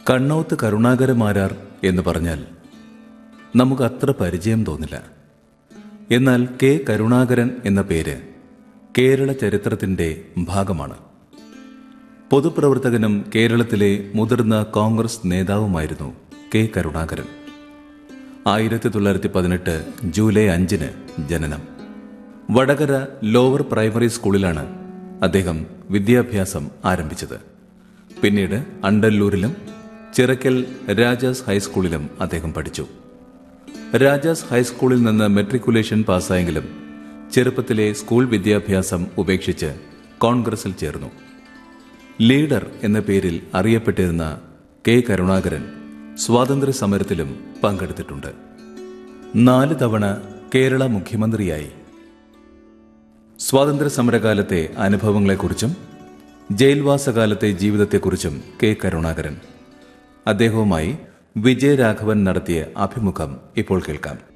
കണ്ണോത്ത് കരുണാകരമാരാർ എന്ന് പറഞ്ഞാൽ നമുക്ക് അത്ര പരിചയം തോന്നില്ല എന്നാൽ കെ കരുണാകരൻ എന്ന പേര് കേരള ചരിത്രത്തിന്റെ ഭാഗമാണ് പൊതുപ്രവർത്തകനും കേരളത്തിലെ മുതിർന്ന കോൺഗ്രസ് നേതാവുമായിരുന്നു കെ കരുണാകരൻ ആയിരത്തി തൊള്ളായിരത്തി പതിനെട്ട് ജൂലൈ അഞ്ചിന് ജനനം വടകര ലോവർ പ്രൈമറി സ്കൂളിലാണ് അദ്ദേഹം വിദ്യാഭ്യാസം ആരംഭിച്ചത് പിന്നീട് അണ്ടല്ലൂരിലും ചിറക്കൽ രാജാസ് ഹൈസ്കൂളിലും അദ്ദേഹം പഠിച്ചു രാജാസ് ഹൈസ്കൂളിൽ നിന്ന് മെട്രിക്കുലേഷൻ പാസ്സായെങ്കിലും ചെറുപ്പത്തിലെ സ്കൂൾ വിദ്യാഭ്യാസം ഉപേക്ഷിച്ച് കോൺഗ്രസിൽ ചേർന്നു ലീഡർ എന്ന പേരിൽ അറിയപ്പെട്ടിരുന്ന കെ കരുണാകരൻ സ്വാതന്ത്ര്യ സമരത്തിലും പങ്കെടുത്തിട്ടുണ്ട് നാല് തവണ കേരള മുഖ്യമന്ത്രിയായി സ്വാതന്ത്ര്യ സമരകാലത്തെ അനുഭവങ്ങളെക്കുറിച്ചും ജയിൽവാസകാലത്തെ ജീവിതത്തെക്കുറിച്ചും കെ കരുണാകരൻ അദ്ദേഹവുമായി വിജയരാഘവൻ നടത്തിയ അഭിമുഖം ഇപ്പോൾ കേൾക്കാം